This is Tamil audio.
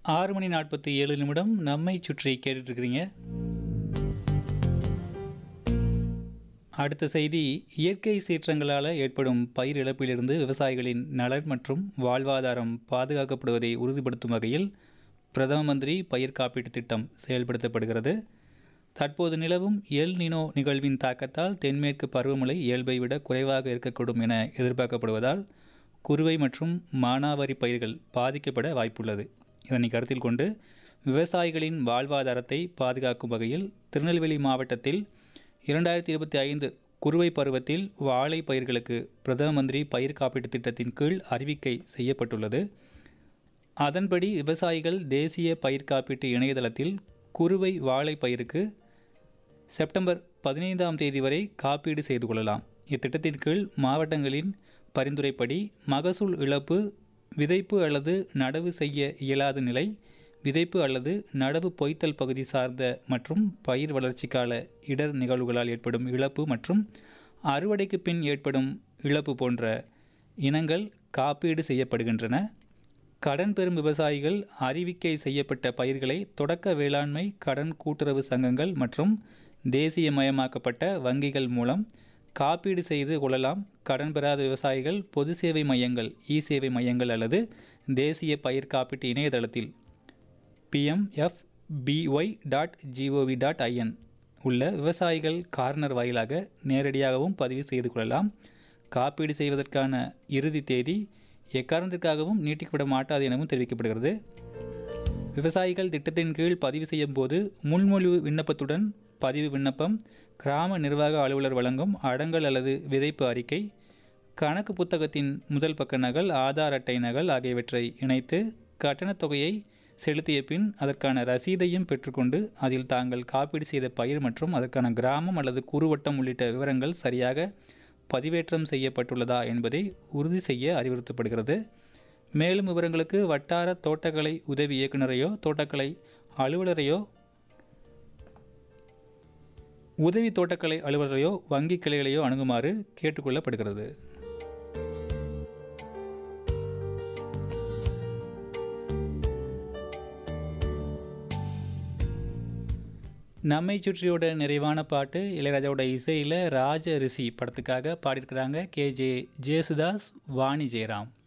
ஆறு மணி நாற்பத்தி ஏழு நிமிடம் நம்மை சுற்றி கேட்டுட்டு இருக்கிறீங்க அடுத்த செய்தி இயற்கை சீற்றங்களால் ஏற்படும் பயிர் இழப்பிலிருந்து விவசாயிகளின் நலன் மற்றும் வாழ்வாதாரம் பாதுகாக்கப்படுவதை உறுதிப்படுத்தும் வகையில் பிரதம மந்திரி பயிர் காப்பீட்டுத் திட்டம் செயல்படுத்தப்படுகிறது தற்போது நிலவும் எல் நினோ நிகழ்வின் தாக்கத்தால் தென்மேற்கு பருவமழை இயல்பை விட குறைவாக இருக்கக்கூடும் என எதிர்பார்க்கப்படுவதால் குறுவை மற்றும் மானாவாரி பயிர்கள் பாதிக்கப்பட வாய்ப்புள்ளது இதனை கருத்தில் கொண்டு விவசாயிகளின் வாழ்வாதாரத்தை பாதுகாக்கும் வகையில் திருநெல்வேலி மாவட்டத்தில் இரண்டாயிரத்தி இருபத்தி ஐந்து குறுவை பருவத்தில் வாழை பயிர்களுக்கு பிரதம மந்திரி பயிர் காப்பீட்டுத் திட்டத்தின் கீழ் அறிவிக்கை செய்யப்பட்டுள்ளது அதன்படி விவசாயிகள் தேசிய பயிர் காப்பீட்டு இணையதளத்தில் குறுவை வாழை பயிருக்கு செப்டம்பர் பதினைந்தாம் தேதி வரை காப்பீடு செய்து கொள்ளலாம் இத்திட்டத்தின் கீழ் மாவட்டங்களின் பரிந்துரைப்படி மகசூல் இழப்பு விதைப்பு அல்லது நடவு செய்ய இயலாத நிலை விதைப்பு அல்லது நடவு பொய்த்தல் பகுதி சார்ந்த மற்றும் பயிர் வளர்ச்சி கால இடர் நிகழ்வுகளால் ஏற்படும் இழப்பு மற்றும் அறுவடைக்கு பின் ஏற்படும் இழப்பு போன்ற இனங்கள் காப்பீடு செய்யப்படுகின்றன கடன் பெறும் விவசாயிகள் அறிவிக்கை செய்யப்பட்ட பயிர்களை தொடக்க வேளாண்மை கடன் கூட்டுறவு சங்கங்கள் மற்றும் தேசியமயமாக்கப்பட்ட வங்கிகள் மூலம் காப்பீடு செய்து கொள்ளலாம் கடன் பெறாத விவசாயிகள் பொது சேவை மையங்கள் இ சேவை மையங்கள் அல்லது தேசிய பயிர் காப்பீட்டு இணையதளத்தில் PMFBY dot GOV dot IN உள்ள விவசாயிகள் கார்னர் வாயிலாக நேரடியாகவும் பதிவு செய்து கொள்ளலாம் காப்பீடு செய்வதற்கான இறுதி தேதி எக்காரணத்திற்காகவும் நீட்டிக்கப்பட மாட்டாது எனவும் தெரிவிக்கப்படுகிறது விவசாயிகள் திட்டத்தின் கீழ் பதிவு செய்யும் போது முன்மொழிவு விண்ணப்பத்துடன் பதிவு விண்ணப்பம் கிராம நிர்வாக அலுவலர் வழங்கும் அடங்கல் அல்லது விதைப்பு அறிக்கை கணக்கு புத்தகத்தின் முதல் பக்க நகல் ஆதார் அட்டை நகல் ஆகியவற்றை இணைத்து கட்டணத் தொகையை செலுத்திய பின் அதற்கான ரசீதையும் பெற்றுக்கொண்டு அதில் தாங்கள் காப்பீடு செய்த பயிர் மற்றும் அதற்கான கிராமம் அல்லது குறுவட்டம் உள்ளிட்ட விவரங்கள் சரியாக பதிவேற்றம் செய்யப்பட்டுள்ளதா என்பதை உறுதி செய்ய அறிவுறுத்தப்படுகிறது மேலும் விவரங்களுக்கு வட்டார தோட்டக்கலை உதவி இயக்குநரையோ தோட்டக்கலை அலுவலரையோ உதவி தோட்டக்கலை அலுவலரையோ வங்கி கிளைகளையோ அணுகுமாறு கேட்டுக்கொள்ளப்படுகிறது நம்மை சுற்றியோட நிறைவான பாட்டு இளையராஜாவோட இசையில் ராஜ ரிஷி படத்துக்காக பாடியிருக்கிறாங்க கே ஜே ஜேசுதாஸ் வாணி ஜெயராம்